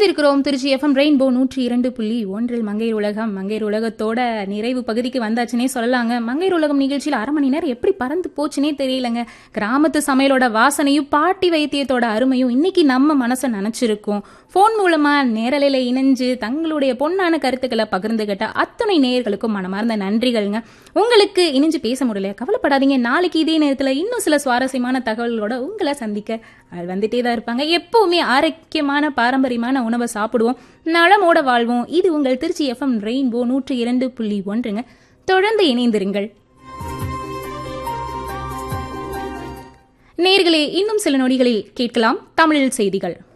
இணைந்திருக்கிறோம் Trichy FM rainbow நூற்றி இரண்டு புள்ளி ஒன்றில் மங்கையர் உலகம் மங்கையர் உலகத்தோட நிறைவு பகுதிக்கு வந்தாச்சுனே சொல்லலாங்க மங்கையர் உலகம் நிகழ்ச்சியில் அரை மணி நேரம் எப்படி பறந்து போச்சுனே தெரியலங்க கிராமத்து சமையலோட வாசனையும் பாட்டி வைத்தியத்தோட அருமையும் இன்னைக்கு நம்ம மனசை நினைச்சிருக்கோம் ஃபோன் மூலமா நேரலையில இணைஞ்சு தங்களுடைய பொன்னான கருத்துக்களை பகிர்ந்துகிட்ட அத்தனை நேயர்களுக்கும் மனமார்ந்த நன்றிகள்ங்க உங்களுக்கு இணைஞ்சு பேச முடியல கவலைப்படாதீங்க நாளைக்கு இதே நேரத்துல இன்னும் சில சுவாரஸ்யமான தகவல்களோட உங்களை சந்திக்க ஆள் வந்துட்டே தான் இருப்பாங்க எப்பவுமே ஆரோக்கியமான பாரம்பரியமான உணவை சாப்பிடுவோம் நலமோட வாழ்வோம் இது உங்கள் திருச்சி எஃப்எம் ரெயின்போ நூற்றி இரண்டு புள்ளி ஒன்றுங்க தொடர்ந்து இணைந்திருங்கள் நேர்களே இன்னும் சில நொடிகளில் கேட்கலாம் தமிழில் செய்திகள்